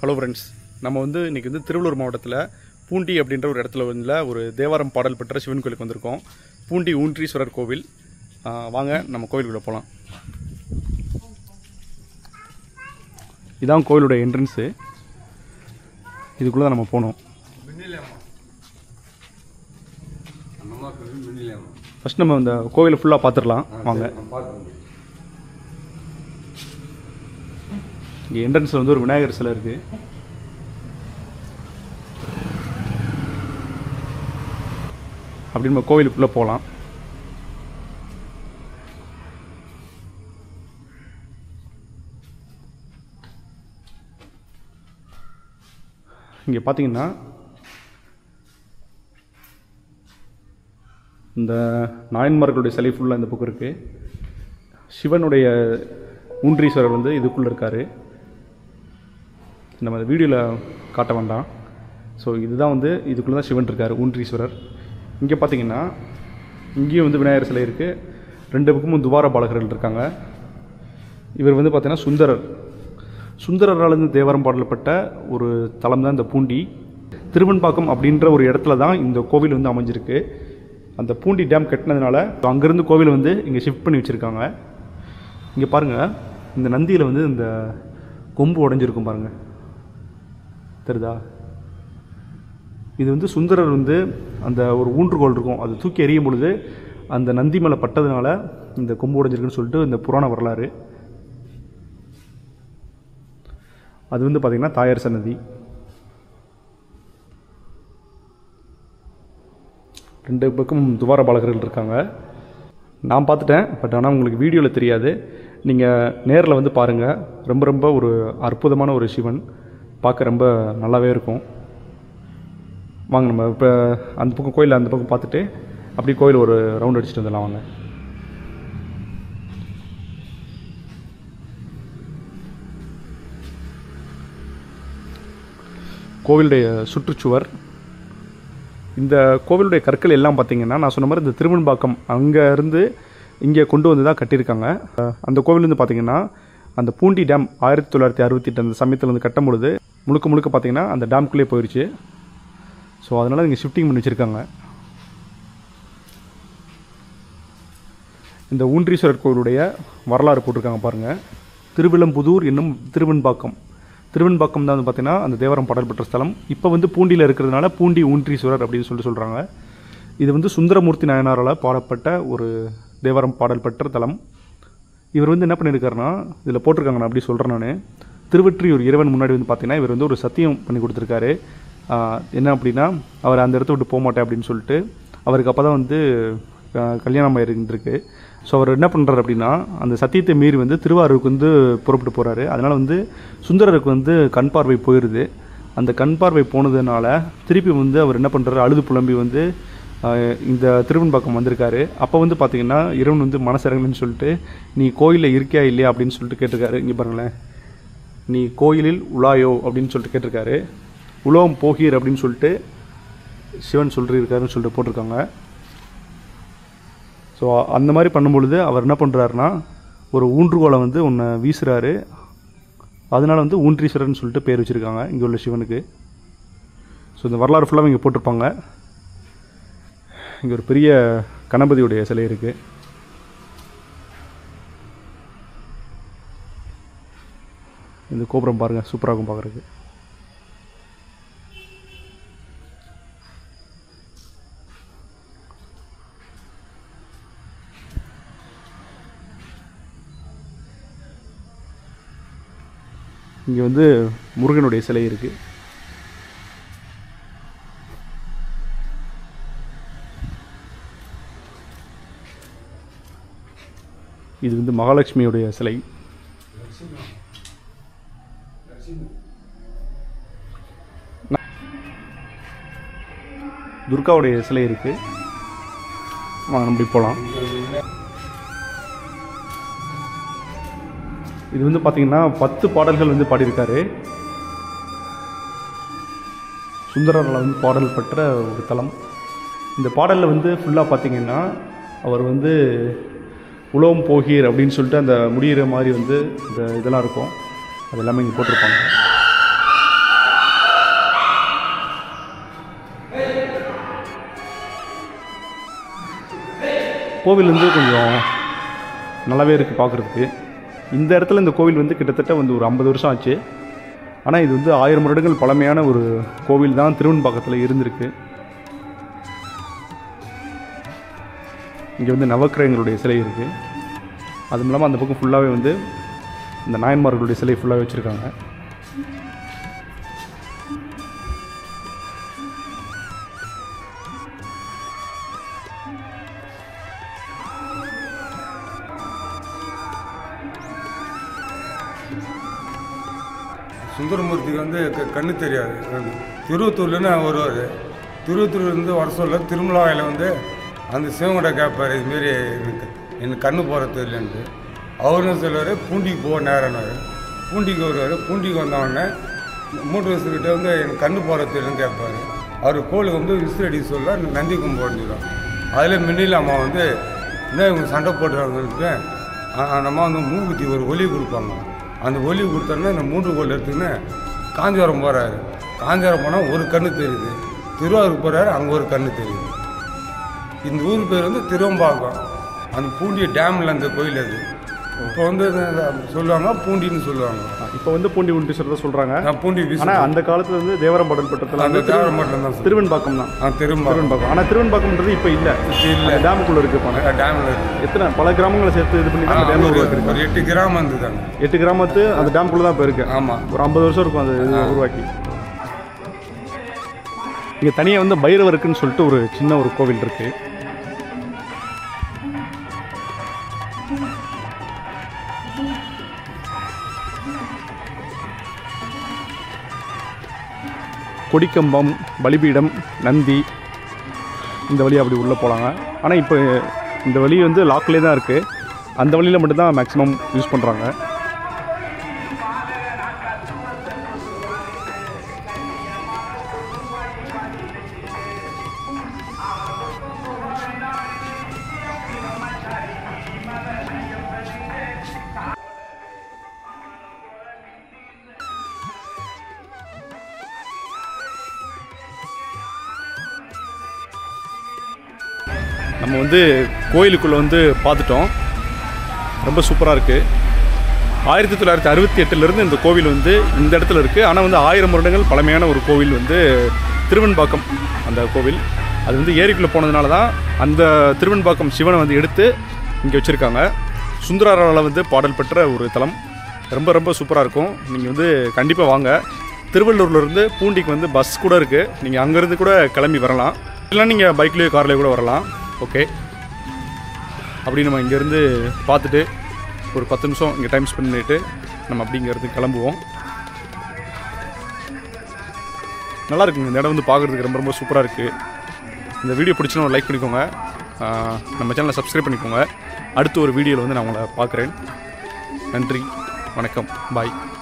hello friends நம்ம வந்து இன்றைக்கி வந்து திருவள்ளூர் மாவட்டத்தில் பூண்டி அப்படின்ற ஒரு இடத்துல வந்து ஒரு தேவாரம் பாடல் பெற்ற சிவன் கோயிலுக்கு வந்திருக்கோம் பூண்டி ஊன்றீஸ்வரர் கோவில் ஆ, வாங்க நம்ம கோயிலுக்குள்ளே போகலாம் இதான் கோயிலோட என்ட்ரன்ஸு இதுக்குள்ளே தான் நம்ம போகணும் ஃபஸ்ட் நம்ம இந்த கோவிலை ஃபுல்லாக பார்த்துடலாம் வாங்க இங்கே என்ட்ரன்ஸில் வந்து ஒரு விநாயகர் சிலை இருக்குது அப்படி நம்ம கோவிலுக்குள்ளே போகலாம் இங்கே பார்த்தீங்கன்னா இந்த நாயன்மார்களுடைய சிலை ஃபுல்லாக இந்த பக்கம் இருக்குது சிவனுடைய ஊன்றீஸ்வரர் வந்து இதுக்குள்ளே இருக்கார் நம்ம வீடியோவில் காட்ட வேண்டாம் ஸோ இதுதான் வந்து இதுக்குள்ளே தான் சிவன் இருக்கார் ஊன்றீஸ்வரர் இங்கே பார்த்தீங்கன்னா இங்கேயும் வந்து விநாயகர் சிலை இருக்குது ரெண்டு பக்கமும் துவார பாலகர்கள் இருக்காங்க இவர் வந்து பார்த்தீங்கன்னா சுந்தரர் சுந்தரரால் இருந்து தேவாரம் பாடல்பட்ட ஒரு தலம் தான் இந்த பூண்டி திருவன்பாக்கம் அப்படின்ற ஒரு இடத்துல தான் இந்த கோவில் வந்து அமைஞ்சிருக்கு அந்த பூண்டி டேம் கட்டினதுனால அங்கேருந்து கோவில் வந்து இங்கே ஷிஃப்ட் பண்ணி வச்சுருக்காங்க இங்கே பாருங்கள் இந்த நந்தியில் வந்து இந்த கொம்பு உடஞ்சிருக்கும் பாருங்கள் தெரியுதா இது வந்து சுந்தரர் வந்து அந்த ஒரு ஊன்றுகோல் இருக்கும் அது தூக்கி எறியும் பொழுது அந்த நந்தி மேலே பட்டதுனால இந்த கொம்பு உடைஞ்சிருக்குன்னு சொல்லிட்டு இந்த புராண வரலாறு அது வந்து பார்த்திங்கன்னா தாயார் சன்னதி ரெண்டு பக்கம் துவார பாலகர்கள் இருக்காங்க நான் பார்த்துட்டேன் பட் ஆனால் உங்களுக்கு வீடியோவில் தெரியாது நீங்கள் நேரில் வந்து பாருங்கள் ரொம்ப ரொம்ப ஒரு அற்புதமான ஒரு சிவன் பார்க்க ரொம்ப நல்லாவே இருக்கும் வாங்க நம்ம இப்போ அந்த பக்கம் கோயில் அந்த பக்கம் பார்த்துட்டு அப்படியே கோயில் ஒரு ரவுண்ட் அடிச்சுட்டு வந்துடலாம் வாங்க கோவிலுடைய சுற்றுச்சுவர் இந்த கோவிலுடைய கற்கள் எல்லாம் பார்த்தீங்கன்னா நான் சொன்ன மாதிரி இந்த திருவன்பாக்கம் அங்கே இருந்து இங்கே கொண்டு வந்து தான் கட்டியிருக்காங்க அஹ் அந்த கோவில் வந்து பார்த்தீங்கன்னா அந்த பூண்டி டேம் ஆயிரத்தி தொள்ளாயிரத்தி அறுபத்தி எட்டு அந்த சமயத்தில் வந்து கட்டும் பொழுது முழுக்க முழுக்க பார்த்தீங்கன்னா அந்த டேம்குள்ளே போயிடுச்சு ஸோ அதனால் இங்கே ஷிஃப்டிங் பண்ணி வச்சுருக்காங்க இந்த ஊன்றீஸ்வரர் கோவிலுடைய வரலாறு போட்டிருக்காங்க பாருங்கள் திருவிளம்புதூர் என்னும் திருவெண்பாக்கம் திருவெண்பாக்கம் தான் வந்து பார்த்தீங்கன்னா அந்த தேவரம் பாடல் பெற்ற ஸ்தலம் இப்போ வந்து பூண்டியில் இருக்கிறதுனால பூண்டி ஊன்றீஸ்வரர் அப்படின்னு சொல்லிட்டு சொல்கிறாங்க இது வந்து சுந்தரமூர்த்தி நாயனாரால் பாடப்பட்ட ஒரு தேவரம் பாடல் பெற்ற தலம் இவர் வந்து என்ன பண்ணியிருக்காருன்னா இதில் போட்டிருக்காங்க நான் அப்படி சொல்கிறேன் நான் திருவெற்றியூர் இறைவன் முன்னாடி வந்து பார்த்தீங்கன்னா இவர் வந்து ஒரு சத்தியம் பண்ணி கொடுத்துருக்காரு ஆஹ் என்ன அப்படின்னா அவர் அந்த இடத்த விட்டு போக மாட்டேன் அப்படின்னு சொல்லிட்டு அவருக்கு அப்போ தான் வந்து ஆஹ் கல்யாணம் ஆயிருந்துருக்கு ஸோ அவர் என்ன பண்ணுறாரு அப்படின்னா அந்த சத்தியத்தை மீறி வந்து திருவாரூருக்கு வந்து புறப்பட்டு போகிறாரு அதனால் வந்து சுந்தரருக்கு வந்து கண் பார்வை போயிடுது அந்த கண் பார்வை போனதுனால திருப்பி வந்து அவர் என்ன பண்ணுறாரு அழுது புலம்பி வந்து ஆஹ் இந்த திருவன்பாக்கம் வந்திருக்காரு அப்போ வந்து பார்த்தீங்கன்னா இறைவன் வந்து மனசிறங்கலன்னு சொல்லிட்டு நீ கோயிலில் இருக்கியா இல்லையா அப்படின்னு சொல்லிட்டு கேட்டிருக்காரு இங்கே பாருங்களேன் நீ கோயிலில் உலாயோ அப்படின்னு சொல்லிட்டு கேட்டிருக்காரு உலோகம் போகீர் அப்படின்னு சொல்லிட்டு சிவன் சொல்லியிருக்காருன்னு சொல்லிட்டு போட்டிருக்காங்க ஸோ அந்த மாதிரி பண்ணும்பொழுது அவர் என்ன பண்ணுறாருன்னா ஒரு ஊன்றுகோலை வந்து ஒன்று வீசுகிறாரு அதனால வந்து ஊன்றீஸ்வரர்னு சொல்லிட்டு பேர் வச்சுருக்காங்க இங்கே உள்ள சிவனுக்கு ஸோ இந்த வரலாறு ஃபுல்லாக இங்கே போட்டிருப்பாங்க இங்கே ஒரு பெரிய கணபதியுடைய சிலை இருக்குது இந்த கோபுரம் பாருங்கள் சூப்பராக இருக்கும் பார்க்குறதுக்கு இங்கே வந்து முருகனுடைய சிலை இருக்குது இது வந்து மகாலட்சுமியுடைய சிலை துர்காவுடைய சிலை இருக்கு வாங்க நம்ம இப்படி போகலாம் இது வந்து பார்த்தீங்கன்னா பத்து பாடல்கள் வந்து பாடியிருக்காரு சுந்தரரால் வந்து பாடல் பெற்ற ஒரு தலம் இந்த பாடலில் வந்து ஃபுல்லாக பார்த்தீங்கன்னா அவர் வந்து உலகம் போகீர் அப்படின்னு சொல்லிட்டு அந்த முடிகிற மாதிரி வந்து இந்த இதெல்லாம் இருக்கும் அது எல்லாமே இங்கே போட்டிருப்பாங்க கோவில் வந்து கொஞ்சம் நல்லாவே இருக்குது பார்க்குறதுக்கு இந்த இடத்துல இந்த கோவில் வந்து கிட்டத்தட்ட வந்து ஒரு ஐம்பது வருஷம் ஆச்சு ஆனால் இது வந்து ஆயிரம் வருடங்கள் பழமையான ஒரு கோவில் தான் திருவன்பாக்கத்தில் இருந்திருக்கு இங்கே வந்து நவக்கிரகங்களுடைய சிலை இருக்குது அதுவும் இல்லாமல் அந்த பக்கம் ஃபுல்லாகவே வந்து இந்த நாயன்மார்களுடைய சிலை ஃபுல்லாகவே வச்சுருக்காங்க சுந்தரமூர்த்திக்கு வந்து க- கண்ணு தெரியாது திருவத்தூர்லேருந்து வருவார் திருவத்தூர்லேருந்து வர சொல்ல திருமலாவையில் வந்து அந்த சிவங்கிட்ட கேட்பார் இதுமாரி எனக்கு எனக்கு கண்ணு போகிற தெரியலன்ட்டு அவரும் சொல்லுவார் பூண்டிக்கு போக நேரம்னாரு பூண்டிக்கு வருவார் பூண்டிக்கு வந்தவொடனே மூன்று வருஷத்துக்கிட்ட வந்து எனக்கு கண்ணு போகிற தெரியலன்னு கேட்பாரு அவர் கோளுக்கு வந்து விசில் அடிக்க சொல்ல நந்தி கும்பிடுன்னு சொல்லுவாங்க அதில் மின்னில் அம்மா வந்து என்ன இவங்க சண்டை போடுறாங்கன்ட்டு அ- அந்த அம்மா வந்து மூக்குத்தி ஒரு ஒலி கொடுப்பாங்க அந்த ஒலி கொடுத்தோன்னே இந்த மூன்று கோல் எடுத்துக்கின்னு காஞ்சிபுரம் போகிறாரு காஞ்சிபுரம் போனால் ஒரு கண்ணு தெரியுது திருவாரூர் போகிறாரு அங்கே ஒரு கண்ணு தெரியுது இந்த ஊர் பேர் வந்து திருவம்பாக்கம் அந்த பூண்டி டேமில் அந்த கோயில் அது இப்போ வந்து இந்த சொல்லுவாங்க பூண்டின்னு சொல்லுவாங்க இப்போ வந்து பூண்டி உண்டீஸ்வரர் தான் சொல்கிறாங்க நான் பூண்டி விசி ஆனால் அந்த காலத்தில் வந்து தேவரம் பாடல் பட்டத்தில் அந்த வந்து தேவரம் மட்டும் தான் திருவெண்பாக்கம் தான் ஆ திரும்ப திருவெண்பாக்கம் ஆனால் திருவெண்பாக்கம்ன்றது இப்போ இல்லை இல்லை டேமுக்குள்ளே இருக்குது இப்போ டேமில் இருக்கு எத்தனை பல கிராமங்களை சேர்த்து இது பண்ணி தான் அந்த டேம் ஒரு உருவாக்கிருக்கு ஒரு எட்டு கிராமம் இருந்ததாங்க எட்டு கிராமத்து அந்த டேமுக்குள்ளே தான் இப்போ இருக்கு ஆமாம் ஒரு ஐம்பது வருஷம் இருக்கும் அது இது உருவாக்கி இங்கே தனியாக வந்து பைரவருக்குன்னு சொல்லிட்டு ஒரு சின்ன ஒரு கோவில் இருக்கு கொடிக்கம்பம் பலிபீடம் நந்தி இந்த வழி அப்படி உள்ளே போகலாங்க ஆனால் இப்போ இந்த வழி வந்து லாக்லேயே தான் இருக்குது அந்த வழியில் மட்டும்தான் மேக்ஸிமம் யூஸ் பண்ணுறாங்க நம்ம வந்து கோயிலுக்குள்ளே வந்து பார்த்துட்டோம் ரொம்ப சூப்பராக இருக்குது ஆயிரத்தி தொள்ளாயிரத்தி அறுபத்தி எட்டுலேருந்து இந்த கோவில் வந்து இந்த இடத்துல இருக்குது ஆனால் வந்து ஆயிரம் வருடங்கள் பழமையான ஒரு கோவில் வந்து திருவெண்பாக்கம் அந்த கோவில் அது வந்து ஏரிக்குள்ளே போனதுனால தான் அந்த திருவெண்பாக்கம் சிவனை வந்து எடுத்து இங்கே வச்சுருக்காங்க சுந்தராரால் வந்து பாடல் பெற்ற ஒரு தலம் ரொம்ப ரொம்ப சூப்பராக இருக்கும் நீங்கள் வந்து கண்டிப்பாக வாங்க திருவள்ளூர்லேருந்து பூண்டிக்கு வந்து பஸ் கூட இருக்குது நீங்கள் அங்கேருந்து கூட கிளம்பி வரலாம் இல்லை நீங்கள் பைக்லேயோ கார்லேயோ கூட வரலாம் ஓகே அப்படி நம்ம இங்கேருந்து பார்த்துட்டு ஒரு பத்து நிமிஷம் இங்கே டைம் ஸ்பெண்ட் பண்ணிட்டு நம்ம அப்படிங்கிறது கிளம்புவோம் நல்லா இருக்குங்க இந்த இடம் வந்து பார்க்குறதுக்கு ரொம்ப ரொம்ப சூப்பராக இருக்குது இந்த வீடியோ பிடிச்சினா லைக் பண்ணிக்கோங்க ஆஹ் நம்ம சேனலை சப்ஸ்கிரைப் பண்ணிக்கோங்க அடுத்த ஒரு வீடியோவில் வந்து நான் உங்களை பார்க்குறேன் நன்றி வணக்கம் பாய்